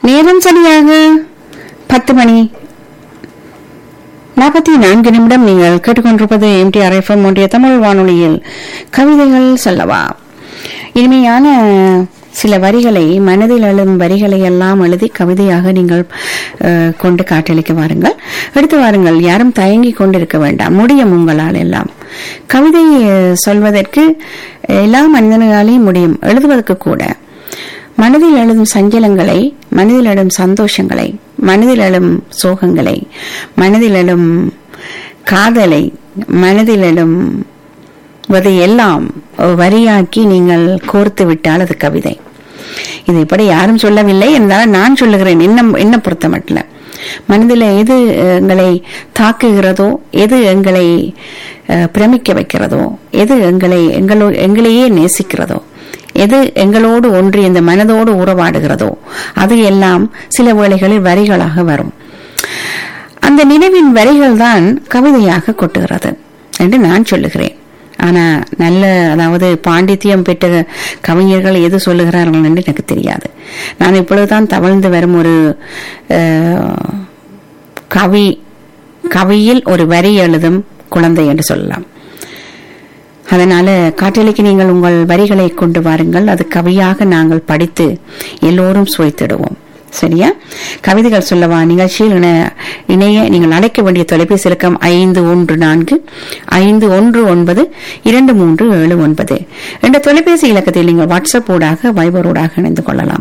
நேரம் சரியாக பத்து மணி நாற்பத்தி நான்கு நிமிடம் நீங்கள் கேட்டுக்கொண்டிருப்பது எம்டிஆர் எஃப்எம் ஒன்றிய தமிழ் வானொலியில் கவிதைகள் சொல்லவா இனிமையான சில வரிகளை மனதில் எழும் வரிகளை எல்லாம் எழுதி கவிதையாக நீங்கள் அஹ், கொண்டு காட்டளிக்க வாருங்கள் எடுத்து வாருங்கள் யாரும் தயங்கி கொண்டிருக்க வேண்டாம் முடியும் உங்களால் எல்லாம் கவிதை அஹ், சொல்வதற்கு எல்லா மனிதர்களாலையும் முடியும் எழுதுவதற்கு கூட மனதில் எழுதும் சஞ்சலங்களை மனதில் எழும் சந்தோஷங்களை மனதில் எழும் சோகங்களை மனதில் எழும் காதலை மனதில் எழும் அதை எல்லாம் வரியாக்கி நீங்கள் கோர்த்து விட்டால் அது கவிதை இதை இப்படி யாரும் சொல்லவில்லை என்றால் நான் சொல்லுகிறேன் என்ன என்ன பொறுத்த மட்டும் மனதில் எது எங்களை தாக்குகிறதோ எது எங்களை அஹ், பிரமிக்க வைக்கிறதோ எது எங்களை எங்களோ எங்களையே நேசிக்கிறதோ எது எங்களோடு ஒன்றி இந்த மனதோடு உறவாடுகிறதோ அது எல்லாம் சில வேளைகளில் வரிகளாக வரும் அந்த நினைவின் வரிகள் தான் கவிதையாக கொட்டுகிறது என்று நான் சொல்லுகிறேன் ஆனா நல்ல அதாவது பாண்டித்யம் பெற்ற கவிஞர்கள் எது சொல்லுகிறார்கள் என்று எனக்கு தெரியாது நான் இப்பொழுதுதான் தவழ்ந்து வரும் ஒரு அஹ், கவி கவியில் ஒரு வரி எழுதும் குழந்தை என்று சொல்லலாம் அதனால காற்றலைக்கு நீங்கள் உங்கள் வரிகளை கொண்டு வாருங்கள் அது கவியாக நாங்கள் படித்து எல்லோரும் சுவைத்திடுவோம் சரியா கவிதைகள் சொல்லவா நிகழ்ச்சியில் இணை- இணைய நீங்கள் அழைக்க வேண்டிய தொலைபேசி இலக்கம் ஐந்து ஒன்று நான்கு ஐந்து ஒன்று ஒன்பது இரண்டு மூன்று ஏழு ஒன்பது என்ற தொலைபேசி இலக்கத்தில் நீங்கள் வாட்ஸ்அப் ஊடாக வைபர் ஊடாக இணைந்து கொள்ளலாம்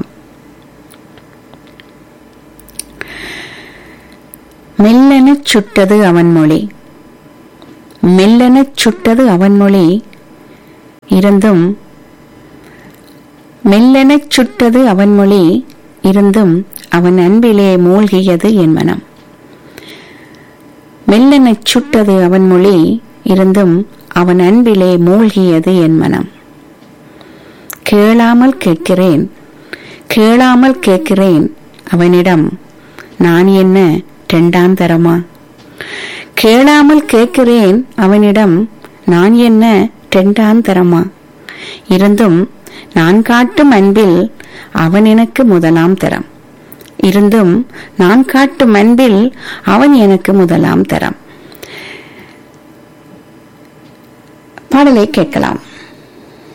மெல்லெனச் சுட்டது அவன் மொழி மெல்லெனச் சுட்டது அவன் மொழி இருந்தும் மெல்லெனச் சுட்டது அவன் மொழி இருந்தும் அவன் அன்பிலே மூழ்கியது என் மனம் மெல்லெனச் சுட்டது அவன் மொழி இருந்தும் அவன் அன்பிலே மூழ்கியது என் மனம் கேளாமல் கேட்கிறேன் கேளாமல் கேட்கிறேன் அவனிடம் நான் என்ன இரண்டாம் தரமா கேளாமல் கேட்கிறேன் அவனிடம் நான் என்ன இரண்டாம் தரமா இருந்தும் நான் காட்டும் அன்பில் அவன் எனக்கு முதலாம் தரம் இருந்தும் நான் காட்டும் அன்பில் அவன் எனக்கு முதலாம் தரம் பாடலை கேட்கலாம்